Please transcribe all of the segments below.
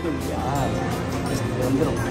இல்லையா இது வந்துடும்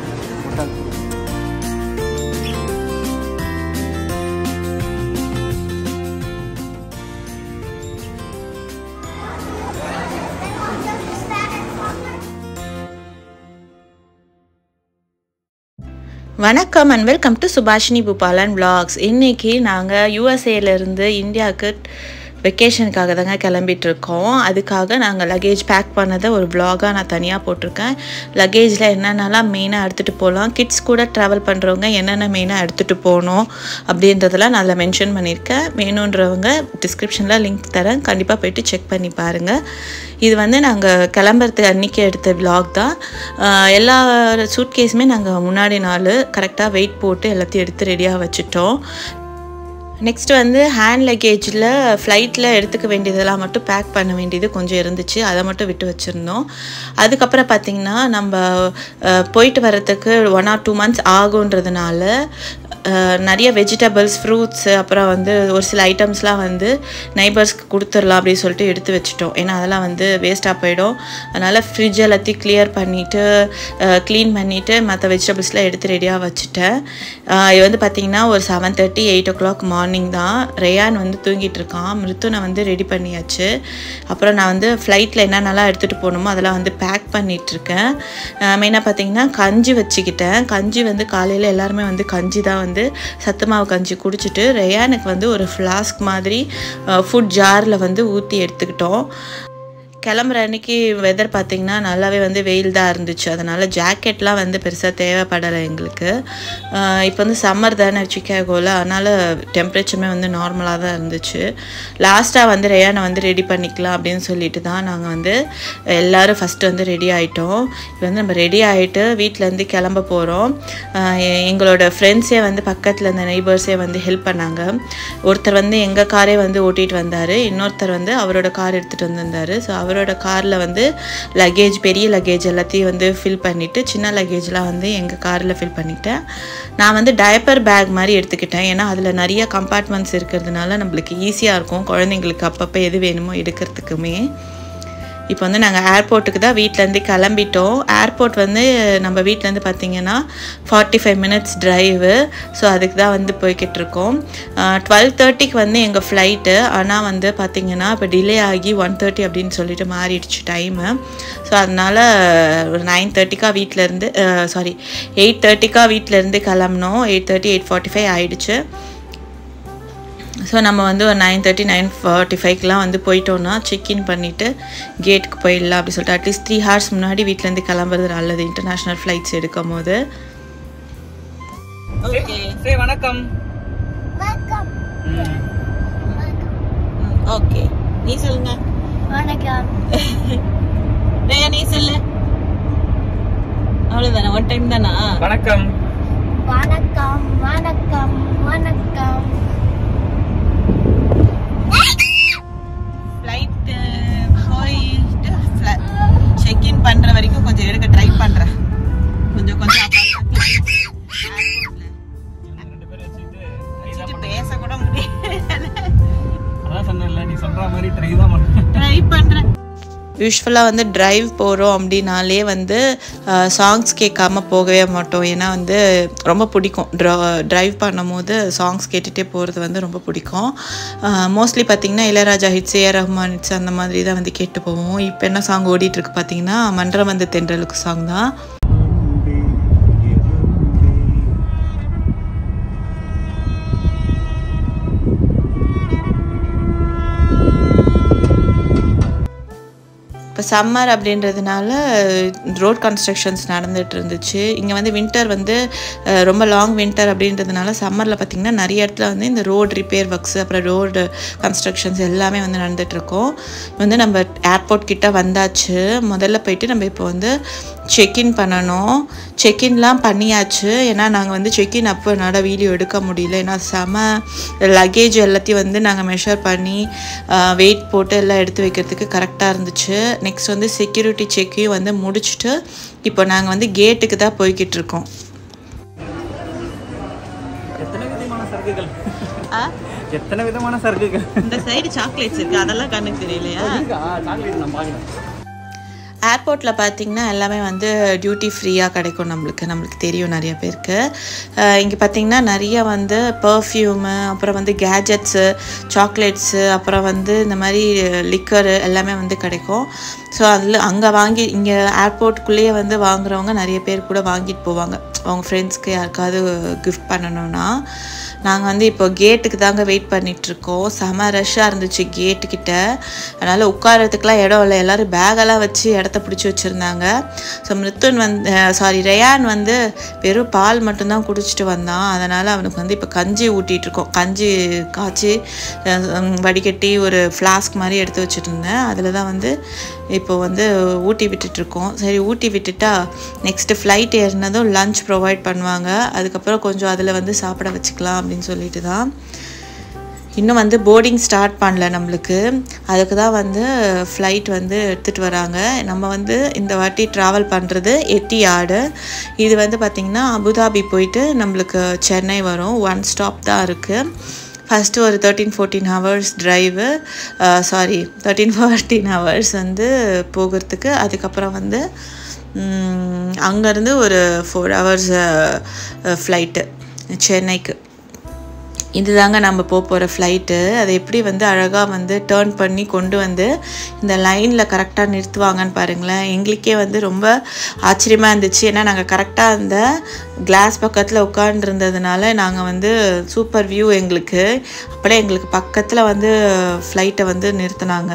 வணக்கம் and welcome to Subhashini Bhupalan vlogs இன்னைக்கு நாங்கள் யூஎஸ்ஏலேருந்து இந்தியாவுக்கு வெக்கேஷனுக்காக தாங்க கிளம்பிட்டு இருக்கோம் அதுக்காக நாங்கள் லக்கேஜ் பேக் பண்ணதை ஒரு vlog-ஆ நான் தனியாக போட்டிருக்கேன் லக்கேஜில் என்னென்னலாம் மெயினாக எடுத்துகிட்டு போகலாம் கிட்ஸ் கூட ட்ராவல் பண்ணுறவங்க என்னென்ன மெயினாக எடுத்துகிட்டு போகணும் அப்படின்றதெல்லாம் நான் அதில் மென்ஷன் பண்ணியிருக்கேன் வேணுன்றவங்க டிஸ்கிரிப்ஷனில் லிங்க் தரேன் கண்டிப்பாக போயிட்டு செக் பண்ணி பாருங்கள் இது வந்து நாங்கள் கிளம்புறதுக்கு அன்றைக்கி எடுத்த vlog தான் ஆஹ் எல்லா சூட்கேஸுமே நாங்கள் முன்னாடி நாள் கரெக்டாக வெயிட் போட்டு எல்லாத்தையும் எடுத்து ரெடியாக வச்சுட்டோம் நெக்ஸ்ட் வந்து ஹேண்ட் லக்கேஜில் ஃப்ளைட்டில் எடுத்துக்க வேண்டியதெல்லாம் மட்டும் பேக் பண்ண வேண்டியது கொஞ்சம் இருந்துச்சு அதை மட்டும் விட்டு வச்சுருந்தோம் அதுக்கப்புறம் பார்த்திங்கன்னா நம்ம அஹ், போயிட்டு வர்றதுக்கு ஒன் ஆர் டூ மந்த்ஸ் ஆகுன்றதுனால அஹ், நிறைய வெஜிடபிள்ஸ் ஃப்ரூட்ஸ் அப்புறம் வந்து ஒரு சில ஐட்டம்ஸ்லாம் வந்து நைபர்ஸ்க்கு கொடுத்துடலாம் அப்படின்னு சொல்லிட்டு எடுத்து வச்சுட்டோம் ஏன்னா அதெல்லாம் வந்து வேஸ்ட்டாக போயிடும் அதனால் ஃப்ரிட்ஜ் எல்லாத்தையும் கிளியர் பண்ணிவிட்டு க்ளீன் பண்ணிவிட்டு மற்ற வெஜிடபிள்ஸ்லாம் எடுத்து ரெடியாக வச்சுட்டேன் அஹ், இது வந்து பார்த்திங்கன்னா ஒரு seven thirty eight o'clock morning தான் ரேயான் வந்து தூங்கிட்டு இருக்கான் மிருத்துனை வந்து ரெடி பண்ணியாச்சு அப்புறம் நான் வந்து ஃப்ளைட்டில் என்னென்னலாம் எடுத்துகிட்டு போகணுமோ அதெல்லாம் வந்து பேக் பண்ணிகிட்ருக்கேன் மெயினாக பார்த்தீங்கன்னா கஞ்சி வச்சுக்கிட்டேன் கஞ்சி வந்து காலையில் எல்லாருமே வந்து கஞ்சி தான் வந்து சத்து மாவு கஞ்சி குடிச்சிட்டு ரேயானுக்கு வந்து ஒரு ஃப்ளாஸ்க் மாதிரி ஃபுட் ஜாரில் வந்து ஊற்றி எடுத்துக்கிட்டோம் கிளம்புற அன்னைக்கு வெதர் பார்த்திங்கன்னா நல்லாவே வந்து வெயில் தான் இருந்துச்சு அதனால் ஜாக்கெட்லாம் வந்து பெருசாக தேவைப்படலை எங்களுக்கு ஆஹ் இப்போ வந்து சம்மர் தானே சிக்காகோவில் அதனால் டெம்பரேச்சருமே வந்து நார்மலாக தான் இருந்துச்சு லாஸ்ட்டாக வந்து ரேயானை வந்து ரெடி பண்ணிக்கலாம் அப்படின்னு சொல்லிட்டு தான் நாங்கள் வந்து எல்லோரும் ஃபஸ்ட்டு வந்து ரெடி ஆகிட்டோம் இப்போ வந்து நம்ம ரெடி ஆகிட்டு வீட்டிலேருந்து கிளம்ப போகிறோம் எங்களோட ஃப்ரெண்ட்ஸே வந்து பக்கத்தில் இருந்த நெய்பர்ஸே வந்து ஹெல்ப் பண்ணாங்க ஒருத்தர் வந்து எங்கள் காரே வந்து ஓட்டிகிட்டு வந்தார் இன்னொருத்தர் வந்து அவரோட கார் எடுத்துகிட்டு வந்திருந்தார் ஸோ அவரோட காரில் வந்து லக்கேஜ் பெரிய லக்கேஜ் எல்லாத்தையும் வந்து ஃபில் பண்ணிவிட்டு சின்ன லக்கேஜ்லாம் வந்து எங்கள் காரில் ஃபில் பண்ணிட்டேன் நான் வந்து டயப்பர் பேக் மாதிரி எடுத்துக்கிட்டேன் ஏன்னா அதில் நிறைய கம்பார்ட்மெண்ட்ஸ் இருக்கிறதுனால நம்மளுக்கு ஈஸியாக இருக்கும் குழந்தைங்களுக்கு அப்பப்போ எது வேணுமோ எடுக்கிறதுக்குமே இப்போ வந்து நாங்கள் ஏர்போர்ட்டுக்கு தான் வீட்டிலேருந்து கிளம்பிட்டோம் ஏர்போர்ட் வந்து நம்ம வீட்டிலேருந்து பார்த்தீங்கன்னா forty five minutes drive so அதுக்கு தான் வந்து போய்கிட்டு இருக்கோம் டுவெல் தேர்ட்டிக்கு வந்து எங்கள் ஃப்ளைட்டு ஆனால் வந்து பார்த்திங்கன்னா இப்போ டிலே ஆகி ஒன் தேர்ட்டி அப்படின்னு சொல்லிட்டு மாறிடுச்சு டைமு ஸோ அதனால் ஒரு நைன் தேர்ட்டிக்காக வீட்டிலேருந்து சாரி எயிட் தேர்ட்டிக்காக வீட்டிலேருந்து கிளம்புனோம் eight thirty eight forty five ஆயிடுச்சு ஸோ நம்ம வந்து ஒரு நைன் தேர்ட்டி நைன் ஃபார்ட்டி ஃபைவ்க்கெலாம் வந்து போயிட்டோன்னா செக்இன் பண்ணிவிட்டு கேட்டுக்கு போயிடலாம் அப்படி சொல்லிட்டு அட்லீஸ்ட் த்ரீ ஹார்ஸ் முன்னாடி வீட்டிலேருந்து கிளம்புறது நல்லது இன்டர்நேஷ்னல் ஃப்ளைட்ஸ் எடுக்கும் போது ஓகே சே வணக்கம் ம். ஓகே நீ சொல்லுங்க வணக்கம் ரேயா நீ சொல்லு அவ்வளோதானே ஒன் டைம் தானா வணக்கம் வணக்கம் வணக்கம் வணக்கம் ஃப்ளைட்டு போயிட்டு செக்இன் பண்ணுற வரைக்கும் கொஞ்சம் எடுக்க ட்ரை பண்ணுறேன் கொஞ்சம் கொஞ்சம் ரெண்டு பேரும் வச்சுக்கிட்டு try தான் வச்சுட்டு பண்ணு. பேசக்கூட முடியல அதான் சொன்னேன்ல நீ சொல்ற மாதிரி ட்ரை தான் பண்ணு ட்ரை பண்ணுறேன் யூஸ்வலாக வந்து டிரைவ் போகிறோம் அப்படின்னாலே வந்து சாங்ஸ் கேட்காம போகவே மாட்டோம் ஏன்னா வந்து ரொம்ப பிடிக்கும் ட்ரைவ் பண்ணும்போது சாங்ஸ் கேட்டுகிட்டே போகிறது வந்து ரொம்ப பிடிக்கும் மோஸ்ட்லி பார்த்திங்கன்னா இளையராஜா ஹிட்ஸ் ஏஆர் ரஹ்மான் ஹிட்ஸ் அந்த மாதிரி தான் வந்து கேட்டு போவோம் இப்போ என்ன சாங் ஓடிட்டுருக்கு பார்த்தீங்கன்னா மன்றம் வந்து தென்றலுக்கு சாங் தான் இப்போ சம்மர் அப்படின்றதுனால ரோட் கன்ஸ்ட்ரக்ஷன்ஸ் நடந்துட்டு இருந்துச்சு இங்கே வந்து வின்டர் வந்து அஹ், ரொம்ப லாங் வின்டர் அப்படின்றதுனால சம்மரில் பார்த்திங்கன்னா நிறைய இடத்துல வந்து இந்த ரோடு ரிப்பேர் ஒர்க்ஸ் அப்புறம் ரோடு கன்ஸ்ட்ரக்ஷன்ஸ் எல்லாமே வந்து நடந்துகிட்ருக்கோம் வந்து நம்ம ஏர்போர்ட் கிட்ட வந்தாச்சு முதல்ல போயிட்டு நம்ம இப்போ வந்து செக்இன் பண்ணணும் செக்இன்லாம் பண்ணியாச்சு ஏன்னா நாங்கள் வந்து செக்இன் அப்போ என்னால் வீடியோ எடுக்க முடியல ஏன்னா செம லக்கேஜ் எல்லாத்தையும் வந்து நாங்கள் மெஷர் பண்ணி வெயிட் போட்டு எல்லாம் எடுத்து வைக்கிறதுக்கு கரெக்டாக இருந்துச்சு நெக்ஸ்ட் வந்து செக்யூரிட்டி செக்கையும் வந்து முடிச்சுட்டு இப்போ நாங்கள் வந்து கேட்டுக்கு தான் போய்கிட்டு இருக்கோம் எத்தனை விதமான சரக்குகள் எத்தனை விதமான சரக்குகள் இந்த சைடு சாக்லேட்ஸ் இருக்குது அதெல்லாம் கண்ணுக்கு தெரியலையா இருக்கா சாக்லேட் நான் பார்க்கணும் ஏர்போர்ட்டில் பார்த்தீங்கன்னா எல்லாமே வந்து டியூட்டி ஃப்ரீயாக கிடைக்கும் நம்மளுக்கு நம்மளுக்கு தெரியும் நிறைய பேருக்கு இங்கே பார்த்தீங்கன்னா நிறைய வந்து பர்ஃப்யூமு அப்புறம் வந்து கேஜெட்ஸு சாக்லேட்ஸு அப்புறம் வந்து இந்த மாதிரி லிக்கரு எல்லாமே வந்து கிடைக்கும் ஸோ அதில் அங்கே வாங்கி இங்கே ஏர்போர்ட்டுக்குள்ளேயே வந்து வாங்குறவங்க நிறைய பேர் கூட வாங்கிட்டு போவாங்க அவங்க ஃப்ரெண்ட்ஸ்க்கு யாருக்காவது கிஃப்ட் பண்ணணும்னா நாங்கள் வந்து இப்போ கேட்டுக்கு தாங்க வெயிட் பண்ணிகிட்ருக்கோம் செம ரஷ்ஷாக இருந்துச்சு கேட்டுக்கிட்ட அதனால் உட்காரத்துக்குலாம் இடம் இல்லை எல்லோரும் பேகெல்லாம் வச்சு இடத்த பிடிச்சி வச்சுருந்தாங்க ஸோ மிருத்துன் வந்து சாரி ரேயான் வந்து வெறும் பால் மட்டும்தான் குடிச்சிட்டு வந்தான் அதனால் அவனுக்கு வந்து இப்போ கஞ்சி ஊட்டிகிட்டு இருக்கோம் கஞ்சி காய்ச்சி அஹ், உம், வடிகட்டி ஒரு ஃப்ளாஸ்க் மாதிரி எடுத்து வச்சுட்டு இருந்தேன் அதில் தான் வந்து இப்போ வந்து ஊட்டி விட்டுட்ருக்கோம் சரி ஊட்டி விட்டுட்டா நெக்ஸ்ட்டு ஃப்ளைட் ஏறினதும் லஞ்ச் ப்ரொவைட் பண்ணுவாங்க அதுக்கப்புறம் கொஞ்சம் அதில் வந்து சாப்பிட வச்சுக்கலாம் அப்படின்னு சொல்லிட்டு தான் இன்னும் வந்து போர்டிங் ஸ்டார்ட் பண்ணல நம்மளுக்கு அதுக்கு தான் வந்து ஃப்ளைட் வந்து எடுத்துகிட்டு வராங்க நம்ம வந்து இந்த வாட்டி ட்ராவல் பண்ணுறது எட்டியாடு இது வந்து பார்த்திங்கன்னா அபுதாபி போயிட்டு நம்மளுக்கு சென்னை வரும் ஒன் ஸ்டாப் தான் இருக்குது ஃபஸ்ட்டு ஒரு thirteen fourteen hours drive sorry thirteen fourteen hours வந்து போகிறதுக்கு அதுக்கப்புறம் வந்து அங்கேருந்து ஒரு ஃபோர் ஹவர்ஸ் ஃப்ளைட்டு சென்னைக்கு இதுதாங்க நம்ம போக போகிற ஃப்ளைட்டு அதை எப்படி வந்து அழகாக வந்து டேர்ன் பண்ணி கொண்டு வந்து இந்த லைனில் கரெக்டாக நிறுத்துவாங்கன்னு பாருங்களேன் எங்களுக்கே வந்து ரொம்ப ஆச்சரியமாக இருந்துச்சு ஏன்னா நாங்கள் கரெக்டாக அந்த கிளாஸ் பக்கத்தில் உட்காந்துருந்ததுனால நாங்கள் வந்து சூப்பர் வியூ எங்களுக்கு அப்படியே எங்களுக்கு பக்கத்தில் வந்து ஃப்ளைட்டை வந்து நிறுத்தினாங்க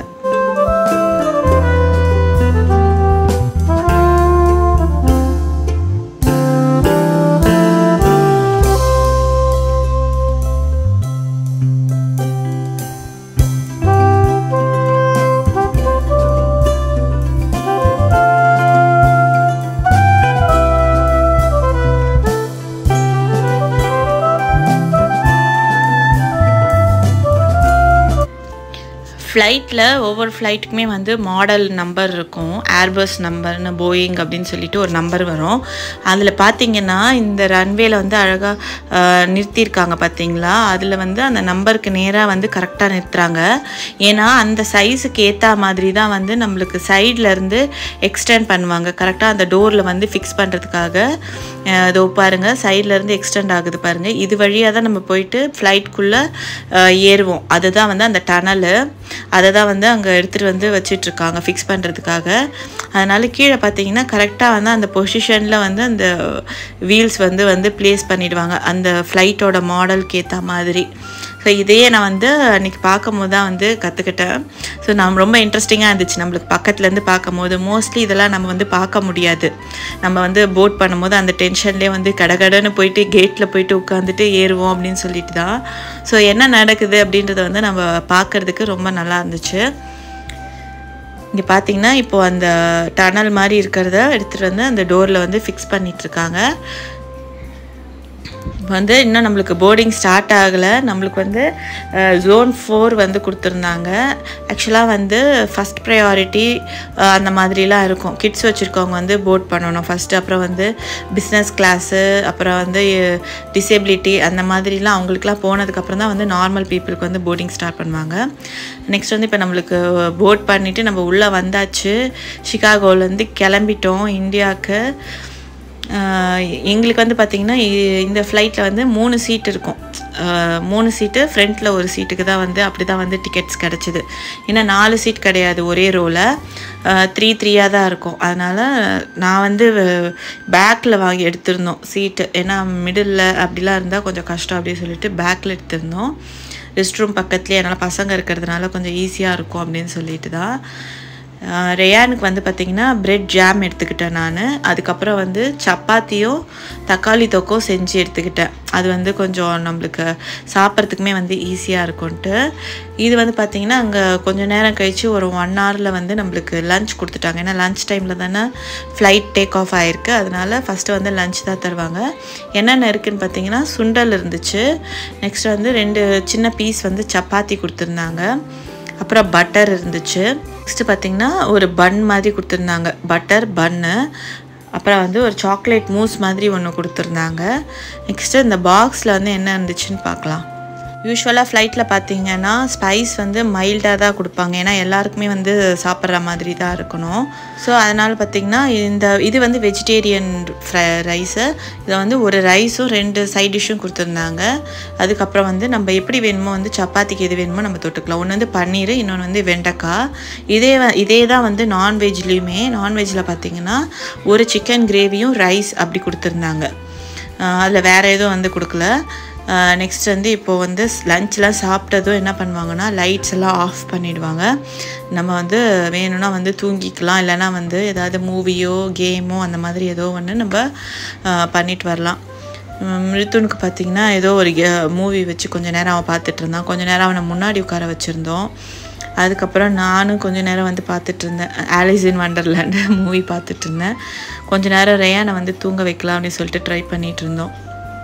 ஃப்ளைட்டில் ஒவ்வொரு ஃப்ளைட்டுக்குமே வந்து மாடல் நம்பர் இருக்கும் ஏர்பஸ் நம்பர்னு போயிங் அப்படின்னு சொல்லிட்டு ஒரு நம்பர் வரும் அதில் பார்த்தீங்கன்னா இந்த ரன்வேல வந்து அழகாக நிறுத்தியிருக்காங்க பார்த்தீங்களா அதில் வந்து அந்த நம்பருக்கு நேராக வந்து கரெக்டாக நிறுத்துறாங்க ஏன்னா அந்த சைஸுக்கு ஏற்ற மாதிரி தான் வந்து நம்மளுக்கு சைடில் இருந்து எக்ஸ்டெண்ட் பண்ணுவாங்க கரெக்டாக அந்த டோரில் வந்து ஃபிக்ஸ் பண்ணுறதுக்காக இதோ பாருங்கள் சைடில் இருந்து எக்ஸ்டெண்ட் ஆகுது பாருங்கள் இது வழியாக தான் நம்ம போயிட்டு ஃப்ளைட்குள்ளே ஏறுவோம் அதுதான் வந்து அந்த டனலு அதை தான் வந்து அங்கே எடுத்துகிட்டு வந்து வச்சிட்ருக்காங்க ஃபிக்ஸ் பண்ணுறதுக்காக அதனால் கீழே பார்த்தீங்கன்னா கரெக்டாக வந்து அந்த பொசிஷனில் வந்து அந்த வீல்ஸ் வந்து வந்து ப்ளேஸ் பண்ணிடுவாங்க அந்த ஃப்ளைட்டோட மாடலுக்கு ஏற்ற மாதிரி ஸோ இதையே நான் வந்து அன்றைக்கி பார்க்கும் போது தான் வந்து கற்றுக்கிட்டேன் ஸோ நான் ரொம்ப இன்ட்ரெஸ்டிங்காக இருந்துச்சு நம்மளுக்கு பக்கத்துலேருந்து பார்க்கும் போது மோஸ்ட்லி இதெல்லாம் நம்ம வந்து பார்க்க முடியாது நம்ம வந்து போட் பண்ணும்போது அந்த டென்ஷன்லேயே வந்து கடகடன்னு போயிட்டு கேட்டில் போயிட்டு உட்காந்துட்டு ஏறுவோம் அப்படின்னு சொல்லிட்டு தான் ஸோ என்ன நடக்குது அப்படின்றத வந்து நம்ம பார்க்குறதுக்கு ரொம்ப நல்லா இருந்துச்சு இங்கே பார்த்தீங்கன்னா இப்போது அந்த டனல் மாதிரி இருக்கிறத எடுத்துகிட்டு வந்து அந்த டோரில் வந்து ஃபிக்ஸ் பண்ணிகிட்ருக்காங்க வந்து இன்னும் நம்மளுக்கு போர்டிங் ஸ்டார்ட் ஆகலை நம்மளுக்கு வந்து ஜோன் ஃபோர் வந்து கொடுத்துருந்தாங்க ஆக்சுவலாக வந்து ஃபஸ்ட் ப்ரையாரிட்டி அந்த மாதிரிலாம் இருக்கும் கிட்ஸ் வச்சுருக்கவங்க வந்து போட் பண்ணணும் ஃபஸ்ட்டு அப்புறம் வந்து பிஸ்னஸ் கிளாஸு அப்புறம் வந்து டிசேபிலிட்டி அந்த மாதிரிலாம் அவங்களுக்குலாம் போனதுக்கப்புறம் தான் வந்து நார்மல் பீப்புளுக்கு வந்து போர்டிங் ஸ்டார்ட் பண்ணுவாங்க நெக்ஸ்ட் வந்து இப்போ நம்மளுக்கு போட் பண்ணிவிட்டு நம்ம உள்ளே வந்தாச்சு சிகாகோலேருந்து கிளம்பிட்டோம் இந்தியாவுக்கு எங்களுக்கு வந்து பார்த்திங்கன்னா இந்த ஃப்ளைட்டில் வந்து மூணு சீட் இருக்கும் மூணு சீட்டு ஃப்ரண்ட்டில் ஒரு சீட்டுக்கு தான் வந்து அப்படி தான் வந்து டிக்கெட்ஸ் கிடச்சிது ஏன்னா நாலு சீட் கிடையாது ஒரே ரோவில் த்ரீ த்ரீயாக தான் இருக்கும் அதனால் நான் வந்து பேக்கில் வாங்கி எடுத்திருந்தோம் சீட்டு ஏன்னா மிடில் அப்படிலாம் இருந்தால் கொஞ்சம் கஷ்டம் அப்படின்னு சொல்லிட்டு பேக்கில் எடுத்திருந்தோம் ரெஸ்ட் ரூம் பக்கத்துலேயே அதனால் பசங்க இருக்கிறதுனால கொஞ்சம் ஈஸியாக இருக்கும் அப்படின்னு சொல்லிட்டு தான் ரேயானுக்கு வந்து பார்த்திங்கன்னா ப்ரெட் ஜாம் எடுத்துக்கிட்டேன் நான் அதுக்கப்புறம் வந்து சப்பாத்தியும் தக்காளி தொக்கும் செஞ்சு எடுத்துக்கிட்டேன் அது வந்து கொஞ்சம் நம்மளுக்கு சாப்பிட்றதுக்குமே வந்து ஈஸியாக இருக்கும்ன்ட்டு இது வந்து பார்த்திங்கன்னா அங்கே கொஞ்சம் நேரம் கழித்து ஒரு ஒன் ஹவரில் வந்து நம்மளுக்கு லஞ்ச் கொடுத்துட்டாங்க ஏன்னா லஞ்ச் டைமில் தானே ஃப்ளைட் டேக் ஆஃப் ஆகிருக்கு அதனால ஃபஸ்ட்டு வந்து லஞ்ச் தான் தருவாங்க என்னென்ன இருக்குதுன்னு பார்த்தீங்கன்னா சுண்டல் இருந்துச்சு நெக்ஸ்ட் வந்து ரெண்டு சின்ன பீஸ் வந்து சப்பாத்தி கொடுத்துருந்தாங்க அப்புறம் பட்டர் இருந்துச்சு நெக்ஸ்ட்டு பார்த்திங்கன்னா ஒரு பன் மாதிரி கொடுத்துருந்தாங்க பட்டர் பன்னு அப்புறம் வந்து ஒரு சாக்லேட் மூஸ் மாதிரி ஒன்று கொடுத்துருந்தாங்க நெக்ஸ்ட்டு இந்த பாக்ஸில் வந்து என்ன இருந்துச்சுன்னு பார்க்கலாம் யூஸ்வலாக ஃப்ளைட்டில் பார்த்தீங்கன்னா ஸ்பைஸ் வந்து மைல்டாக தான் கொடுப்பாங்க ஏன்னா எல்லாருக்குமே வந்து சாப்பிட்ற மாதிரி தான் இருக்கணும் ஸோ அதனால் பார்த்தீங்கன்னா இந்த இது வந்து வெஜிடேரியன் ஃப்ரை ரைஸு இதை வந்து ஒரு ரைஸும் ரெண்டு சைட் டிஷ்ஷும் கொடுத்துருந்தாங்க அதுக்கப்புறம் வந்து நம்ம எப்படி வேணுமோ வந்து சப்பாத்திக்கு எது வேணுமோ நம்ம தொட்டுக்கலாம் ஒன்று வந்து பன்னீர் இன்னொன்று வந்து வெண்டைக்காய் இதே வ- இதே தான் வந்து நான்வெஜ்லேயுமே நான்வெஜ்ஜில் பார்த்தீங்கன்னா ஒரு சிக்கன் கிரேவியும் ரைஸ் அப்படி கொடுத்துருந்தாங்க அதில் வேறு எதுவும் வந்து கொடுக்கல நெக்ஸ்ட் வந்து இப்போது வந்து லஞ்ச்லாம் சாப்பிட்டதும் என்ன பண்ணுவாங்கன்னா லைட்ஸ் எல்லாம் ஆஃப் பண்ணிடுவாங்க நம்ம வந்து வேணும்னா வந்து தூங்கிக்கலாம் இல்லைன்னா வந்து ஏதாவது மூவியோ கேமோ அந்த மாதிரி ஏதோ ஒன்று நம்ம ஆஹ், பண்ணிட்டு வரலாம் உம், மிருத்துனுக்கு பார்த்தீங்கன்னா ஏதோ ஒரு மூவி வச்சு கொஞ்ச நேரம் அவன் பார்த்துட்டு இருந்தான் கொஞ்ச நேரம் அவனை முன்னாடி உட்கார வச்சுருந்தோம் அதுக்கப்புறம் நானும் கொஞ்ச நேரம் வந்து பார்த்துட்டு இருந்தேன் ஆலிஸ் இன் வண்டர்லேண்டு மூவி பார்த்துட்டு இருந்தேன் கொஞ்ச நேரம் ரேயானை வந்து தூங்க வைக்கலாம் அப்படின்னு சொல்லிட்டு ட்ரை பண்ணிட்டு இருந்தோம்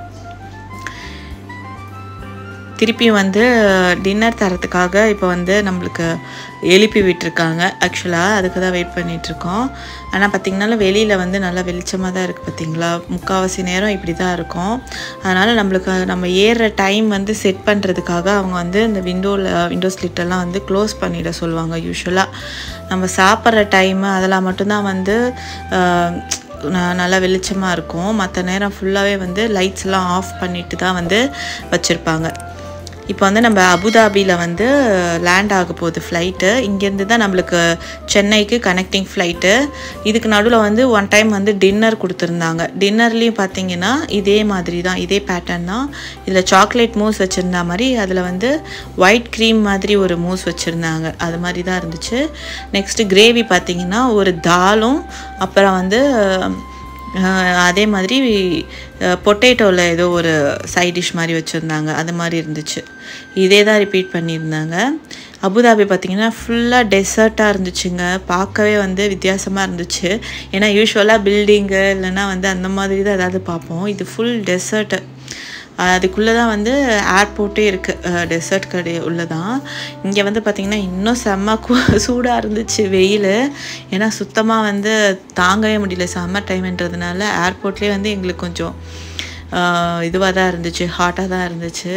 திருப்பியும் வந்து டின்னர் தரத்துக்காக இப்போ வந்து நம்மளுக்கு எழுப்பி விட்டுருக்காங்க ஆக்சுவலாக அதுக்கு தான் வெயிட் பண்ணிகிட்ருக்கோம் ஆனால் பார்த்திங்கனால வெளியில் வந்து நல்லா வெளிச்சமாக தான் இருக்குது பார்த்தீங்களா முக்கால்வாசி நேரம் இப்படி தான் இருக்கும் அதனால் நம்மளுக்கு நம்ம ஏறுற டைம் வந்து செட் பண்ணுறதுக்காக அவங்க வந்து இந்த விண்டோவில் விண்டோ ஸ்லிட்டெல்லாம் வந்து க்ளோஸ் பண்ணிட சொல்லுவாங்க யூஸ்வலாக நம்ம சாப்பிட்ற டைமு அதெல்லாம் மட்டும்தான் வந்து ஆஹ், ந- நல்லா வெளிச்சமாக இருக்கும் மற்ற நேரம் ஃபுல்லாகவே வந்து லைட்ஸ் எல்லாம் ஆஃப் பண்ணிட்டு தான் வந்து வச்சுருப்பாங்க இப்போ வந்து நம்ம அபுதாபியில் வந்து லேண்ட் ஆக போகுது ஃப்ளைட்டு இங்கேருந்து தான் நம்மளுக்கு சென்னைக்கு கனெக்டிங் ஃப்ளைட்டு இதுக்கு நடுவில் வந்து ஒன் டைம் வந்து டின்னர் கொடுத்துருந்தாங்க டின்னர்லேயும் பார்த்தீங்கன்னா இதே மாதிரி தான் இதே பேட்டர்ன் தான் இதில் சாக்லேட் மூஸ் வச்சுருந்தா மாதிரி அதில் வந்து ஒயிட் க்ரீம் மாதிரி ஒரு மூஸ் வச்சுருந்தாங்க அது மாதிரி தான் இருந்துச்சு நெக்ஸ்ட்டு கிரேவி பார்த்தீங்கன்னா ஒரு தாலும் அப்புறம் வந்து அஹ் அதே மாதிரி பொட்டேட்டோவில் ஏதோ ஒரு சைட் டிஷ் மாதிரி வச்சுருந்தாங்க அது மாதிரி இருந்துச்சு இதே தான் ரிப்பீட் பண்ணியிருந்தாங்க அபுதாபி பார்த்திங்கன்னா ஃபுல்லாக டெசர்ட்டாக இருந்துச்சுங்க பார்க்கவே வந்து வித்தியாசமாக இருந்துச்சு ஏன்னா யூஸ்வலாக பில்டிங்கு இல்லைன்னா வந்து அந்த மாதிரி தான் ஏதாவது பார்ப்போம் இது ஃபுல் டெசர்ட்டு அதுக்குள்ளே தான் வந்து ஏர்போர்ட்டே இருக்குது டெசர்ட் கடை உள்ளே தான் இங்கே வந்து பார்த்திங்கன்னா இன்னும் செம்ம கு- சூடாக இருந்துச்சு வெயில் ஏன்னா சுத்தமாக வந்து தாங்கவே முடியல சம்மர் டைம்ன்றதுனால ஏர்போர்ட்லேயே வந்து எங்களுக்கு கொஞ்சம் இதுவாக தான் இருந்துச்சு ஹாட்டாக தான் இருந்துச்சு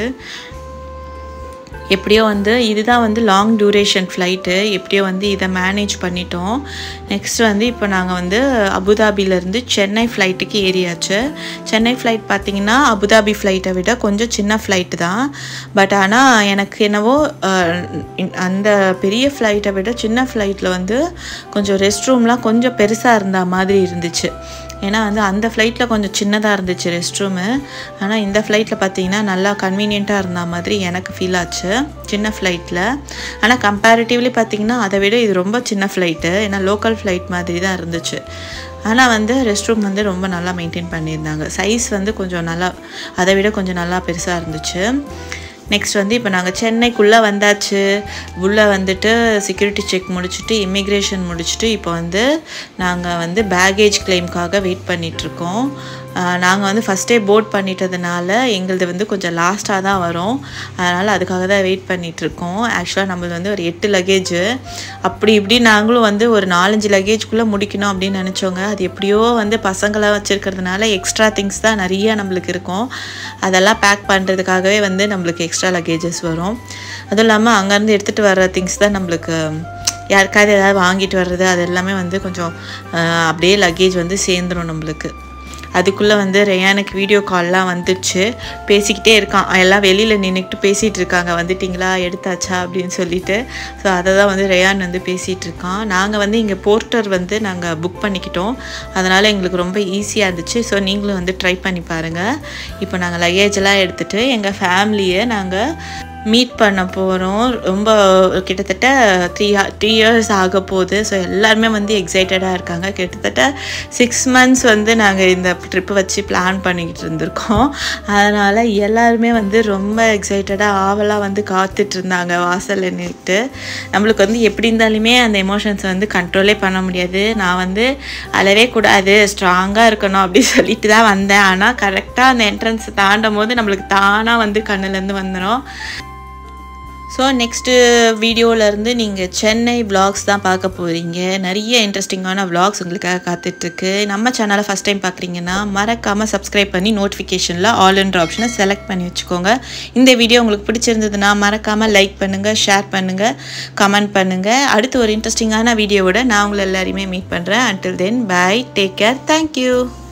எப்படியோ வந்து இதுதான் வந்து லாங் டியூரேஷன் ஃப்ளைட்டு எப்படியோ வந்து இதை மேனேஜ் பண்ணிட்டோம் நெக்ஸ்ட் வந்து இப்போ நாங்கள் வந்து அபுதாபிலேருந்து சென்னை ஃப்ளைட்டுக்கு ஏறியாச்சு சென்னை ஃப்ளைட் பார்த்தீங்கன்னா அபுதாபி ஃப்ளைட்டை விட கொஞ்சம் சின்ன ஃப்ளைட்டு தான் பட் ஆனால் எனக்கு என்னவோ அஹ், இன்- அந்த பெரிய ஃப்ளைட்டை விட சின்ன ஃப்ளைட்டில் வந்து கொஞ்சம் ரெஸ்ட் ரூம்லாம் கொஞ்சம் பெருசாக இருந்த மாதிரி இருந்துச்சு ஏன்னா வந்து அந்த ஃப்ளைட்டில் கொஞ்சம் சின்னதாக இருந்துச்சு ரெஸ்ட் ரூமு ஆனால் இந்த ஃப்ளைட்டில் பார்த்தீங்கன்னா நல்லா கன்வீனியண்ட்டாக இருந்த மாதிரி எனக்கு ஃபீல் ஆச்சு சின்ன ஃப்ளைட்டில் ஆனால் கம்பேரிட்டிவ்லி பார்த்தீங்கன்னா அதை விட இது ரொம்ப சின்ன ஃப்ளைட்டு ஏன்னா லோக்கல் ஃப்ளைட் மாதிரி தான் இருந்துச்சு ஆனால் வந்து ரெஸ்ட் ரூம் வந்து ரொம்ப நல்லா மெயின்டைன் பண்ணியிருந்தாங்க சைஸ் வந்து கொஞ்சம் நல்லா அதை விட கொஞ்சம் நல்லா பெருசாக இருந்துச்சு நெக்ஸ்ட் வந்து இப்போ நாங்கள் சென்னைக்குள்ளே வந்தாச்சு உள்ளே வந்துட்டு செக்யூரிட்டி செக் முடிச்சுட்டு இமிக்ரேஷன் முடிச்சுட்டு இப்போ வந்து நாங்கள் வந்து பேகேஜ் கிளைம்க்காக வெயிட் பண்ணிகிட்ருக்கோம் நாங்கள் வந்து ஃபஸ்ட்டே போட் பண்ணிட்டதுனால எங்களது வந்து கொஞ்சம் லாஸ்ட்டாக தான் வரும் அதனால் அதுக்காக தான் வெயிட் பண்ணிகிட்ருக்கோம் ஆக்சுவலாக நம்மளது வந்து ஒரு எட்டு லக்கேஜு அப்படி இப்படி நாங்களும் வந்து ஒரு நாலஞ்சு லக்கேஜ்குள்ளே முடிக்கணும் அப்படின்னு நினச்சோங்க அது எப்படியோ வந்து பசங்களை வச்சுருக்கிறதுனால எக்ஸ்ட்ரா திங்ஸ் தான் நிறைய நம்மளுக்கு இருக்கும் அதெல்லாம் பேக் பண்ணுறதுக்காகவே வந்து நம்மளுக்கு எக்ஸ்ட்ரா லக்கேஜஸ் வரும் அதுவும் இல்லாமல் அங்கேருந்து எடுத்துகிட்டு வர திங்ஸ் தான் நம்மளுக்கு யாருக்காவது ஏதாவது வாங்கிட்டு வர்றது அது எல்லாமே வந்து கொஞ்சம் அஹ், அப்படியே லக்கேஜ் வந்து சேர்ந்துரும் நம்மளுக்கு அதுக்குள்ளே வந்து ரேயானுக்கு வீடியோ கால்லாம் வந்துடுச்சு பேசிக்கிட்டே இருக்கான் எல்லாம் வெளியில் நின்றுக்கிட்டு பேசிகிட்டு இருக்காங்க வந்துட்டிங்களா எடுத்தாச்சா அப்படின்னு சொல்லிட்டு ஸோ அதை தான் வந்து ரேயான் வந்து பேசிகிட்டு இருக்கான் நாங்கள் வந்து இங்கே போர்ட்டர் வந்து நாங்கள் புக் பண்ணிக்கிட்டோம் அதனால் எங்களுக்கு ரொம்ப ஈஸியாக இருந்துச்சு ஸோ நீங்களும் வந்து ட்ரை பண்ணி பாருங்கள் இப்போ நாங்கள் லக்கேஜ் எல்லாம் எடுத்துகிட்டு எங்கள் ஃபேமிலியை நாங்கள் மீட் பண்ண போகிறோம் ரொம்ப கிட்டத்தட்ட த்ரீ த்ரீ இயர்ஸ் ஆக போகுது ஸோ எல்லாருமே வந்து எக்ஸைட்டடாக இருக்காங்க கிட்டத்தட்ட சிக்ஸ் மந்த்ஸ் வந்து நாங்கள் இந்த ட்ரிப்பு வச்சு பிளான் பண்ணிக்கிட்டு இருந்திருக்கோம் அதனால் எல்லாருமே வந்து ரொம்ப எக்ஸைட்டடாக ஆவலாக வந்து காத்துட்டு இருந்தாங்க வாசலில் நின்றுட்டு நம்மளுக்கு வந்து எப்படி இருந்தாலுமே அந்த எமோஷன்ஸை வந்து கண்ட்ரோலே பண்ண முடியாது நான் வந்து அழவே கூடாது ஸ்ட்ராங்காக இருக்கணும் அப்படி சொல்லிட்டு தான் வந்தேன் ஆனால் கரெக்டாக அந்த என்ட்ரன்ஸ் தாண்டும் போது நம்மளுக்கு தானாக வந்து கண்ணுலேருந்து வந்துடும் ஸோ நெக்ஸ்ட்டு வீடியோவிலேருந்து நீங்கள் சென்னை vlogs தான் பார்க்க போகிறீங்க நிறைய இன்ட்ரெஸ்டிங்கான vlogs உங்களுக்காக காத்துட்ருக்கு நம்ம சேனலை ஃபஸ்ட் டைம் பார்க்குறீங்கன்னா மறக்காமல் சப்ஸ்கிரைப் பண்ணி நோட்டிஃபிகேஷனில் ஆல்ன்ற ஆப்ஷனை செலக்ட் பண்ணி வச்சுக்கோங்க இந்த வீடியோ உங்களுக்கு பிடிச்சிருந்ததுன்னா மறக்காமல் லைக் பண்ணுங்கள் ஷேர் பண்ணுங்கள் கமெண்ட் பண்ணுங்கள் அடுத்து ஒரு இன்ட்ரெஸ்டிங்கான வீடியோவோட நான் உங்களை எல்லாரையுமே மீட் பண்ணுறேன் until then bye take care thank you